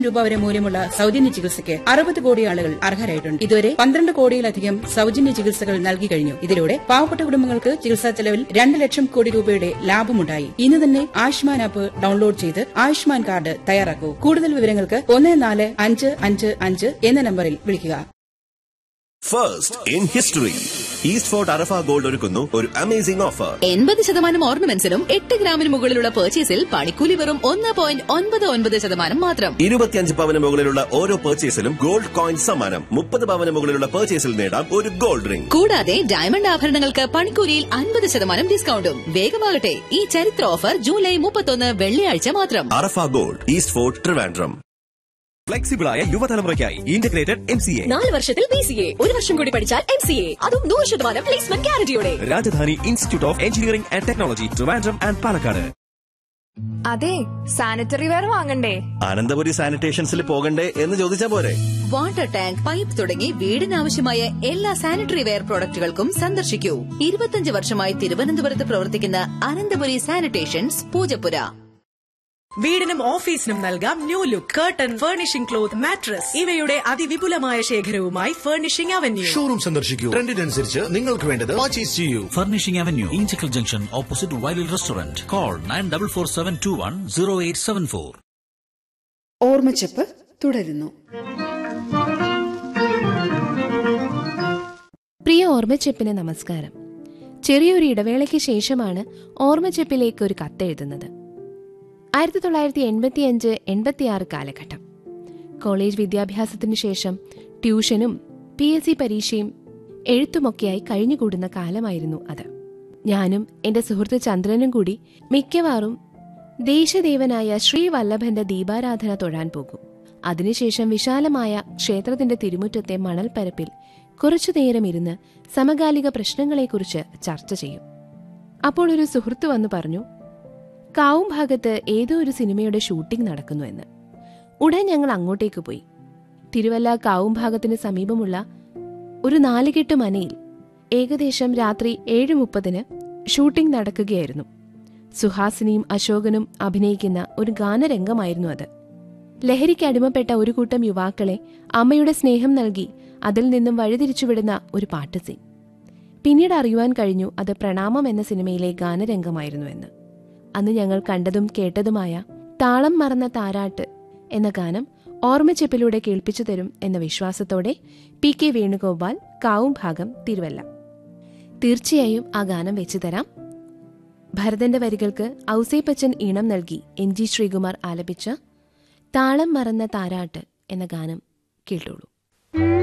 രൂപ വരെ മൂല്യമുള്ള സൗജന്യ ചികിത്സയ്ക്ക് അറുപത് കോടി ആളുകൾ അർഹരായിട്ടുണ്ട് ഇതുവരെ പന്ത്രണ്ട് കോടിയിലധികം സൗജന്യ ചികിത്സകൾ നൽകി കഴിഞ്ഞു ഇതിലൂടെ പാവപ്പെട്ട കുടുംബങ്ങൾക്ക് ചികിത്സാ ചെലവിൽ രണ്ട് ലക്ഷം കോടി രൂപയുടെ ലാഭമുണ്ടായി ഇന്ന് തന്നെ ആയുഷ്മാൻ ആപ്പ് ഡൌൺലോഡ് ചെയ്ത് ആയുഷ്മാൻ കാർഡ് തയ്യാറാക്കൂ കൂടുതൽ വിവരങ്ങൾക്ക് ഒന്ന് നാല് അഞ്ച് അഞ്ച് അഞ്ച് എന്ന നമ്പറിൽ വിളിക്കുക first in history East Fort Arafa gold ഒരുക്കുന്നു ഒരു അമേസിംഗ് ഓഫർ എൺപത് ശതമാനം ഓർണമെന്റ്സിനും എട്ട് ഗ്രാമിന് മുകളിലുള്ള പർച്ചേസിൽ പണിക്കൂലി വെറും ഒന്ന് പോയിന്റ് ഒൻപത് ഒൻപത് ശതമാനം മാത്രം ഇരുപത്തിയഞ്ച് പവന് മുകളിലുള്ള ഓരോ പർച്ചേസിലും ഗോൾഡ് കോയിൻ സമ്മാനം മുപ്പത് പവന് മുകളിലുള്ള പർച്ചേസിൽ നേടാം ഒരു ഗോൾഡ് റിംഗ് കൂടാതെ ഡയമണ്ട് ആഭരണങ്ങൾക്ക് പണിക്കൂലിയിൽ അൻപത് ശതമാനം ഡിസ്കൗണ്ടും വേഗമാകട്ടെ ഈ ചരിത്ര ഓഫർ ജൂലൈ മുപ്പത്തൊന്ന് വെള്ളിയാഴ്ച മാത്രം Arafa gold East Fort Trivandrum ഫ്ലെക്സിബിളായ യുവതലമുറയ്ക്കായി ഇന്റഗ്രേറ്റഡ് എം സി എ നാല് വർഷത്തിൽ ബി സി എ ഒരു വർഷം കൂടി പഠിച്ചാൽ എം സി എ അതും നൂറ് ശതമാനം പ്ലേസ്മെന്റ് ഗ്യാരണ്ടിയോടെ Rajadhani institute of engineering and technology Trivandrum and Palakkad അതെ സാനിറ്ററി വെയർ വാങ്ങണ്ടേ അനന്തപുരി സാനിറ്റേഷൻസിൽ പോകണ്ടേ എന്ന് ചോദിച്ചാ പോരെ വാട്ടർ ടാങ്ക് പൈപ്പ് തുടങ്ങി വീടിനാവശ്യമായ എല്ലാ സാനിറ്ററി വെയർ പ്രോഡക്റ്റുകൾക്കും സന്ദർശിക്കൂ ഇരുപത്തിയഞ്ച് വർഷമായി തിരുവനന്തപുരത്ത് പ്രവർത്തിക്കുന്ന അനന്തപുരി സാനിറ്റേഷൻസ് പൂജപ്പുര വീടിനും ഓഫീസിനും നൽകാം new look curtain furnishing cloth mattress ഇവയുടെ അതിവിപുലമായ ശേഖരവുമായി ഫർണിഷിംഗ് അവന്യൂ ഷോറൂം സന്ദർശിക്കൂ ട്രെൻഡിനനുസരിച്ച് നിങ്ങൾക്ക് വേണ്ടത് പർച്ചേസ് ചെയ്യൂ Furnishing Avenue, Inchicle Junction, opposite Wiley Restaurant. Call 9447210874. ഓർമ്മച്ചപ്പ് തുടരുന്നു പ്രിയ ഓർമ്മച്ചെപ്പിന് നമസ്കാരം ചെറിയൊരു ഇടവേളയ്ക്ക് ശേഷമാണ് ഓർമ്മച്ചെപ്പിലേക്ക് ഒരു കത്തെഴുതുന്നത് ആയിരത്തി തൊള്ളായിരത്തി എൺപത്തിയഞ്ച് എൺപത്തിയാറ് കാലഘട്ടം കോളേജ് വിദ്യാഭ്യാസത്തിനു ശേഷം ട്യൂഷനും പി എസ് സി പരീക്ഷയും എഴുത്തുമൊക്കെയായി കഴിഞ്ഞുകൂടുന്ന കാലമായിരുന്നു അത് ഞാനും എന്റെ സുഹൃത്ത് ചന്ദ്രനും കൂടി മിക്കവാറും ദേശദേവനായ ശ്രീവല്ലഭന്റെ ദീപാരാധന തൊഴാൻ പോകും അതിനുശേഷം വിശാലമായ ക്ഷേത്രത്തിന്റെ തിരുമുറ്റത്തെ മണൽപ്പരപ്പിൽ കുറച്ചുനേരം ഇരുന്ന് സമകാലിക പ്രശ്നങ്ങളെക്കുറിച്ച് ചർച്ച ചെയ്യും അപ്പോൾ ഒരു സുഹൃത്ത് വന്നു പറഞ്ഞു കാവും ഭാഗത്ത് ഏതോ ഒരു സിനിമയുടെ ഷൂട്ടിംഗ് നടക്കുന്നു എന്ന് ഉടൻ ഞങ്ങൾ അങ്ങോട്ടേക്ക് പോയി തിരുവല്ല കാവും ഭാഗത്തിന് സമീപമുള്ള ഒരു നാലുകെട്ട് മനയിൽ ഏകദേശം രാത്രി ഏഴ് മുപ്പതിന് ഷൂട്ടിംഗ് നടക്കുകയായിരുന്നു സുഹാസിനിയും അശോകനും അഭിനയിക്കുന്ന ഒരു ഗാനരംഗമായിരുന്നു അത് ലഹരിക്ക് അടിമപ്പെട്ട ഒരു കൂട്ടം യുവാക്കളെ അമ്മയുടെ സ്നേഹം നൽകി അതിൽ നിന്നും വഴിതിരിച്ചുവിടുന്ന ഒരു പാട്ട് സീൻ പിന്നീട് അറിയുവാൻ കഴിഞ്ഞു അത് പ്രണാമം എന്ന സിനിമയിലെ ഗാനരംഗമായിരുന്നു എന്ന് അന്ന് ഞങ്ങൾ കണ്ടതും കേട്ടതുമായ താളം മറന്ന താരാട്ട് എന്ന ഗാനം ഓർമ്മച്ചെപ്പിലൂടെ കേൾപ്പിച്ചു തരും എന്ന വിശ്വാസത്തോടെ പി കെ വേണുഗോപാൽ കാവും ഭാഗം തിരുവല്ല തീർച്ചയായും ആ ഗാനം വെച്ചു തരാം ഭരതന്റെ വരികൾക്ക് ഔസേപ്പച്ചൻ ഈണം നൽകി എൻ ജി ശ്രീകുമാർ ആലപിച്ച താളം മറന്ന താരാട്ട് എന്ന ഗാനം കേട്ടോളൂ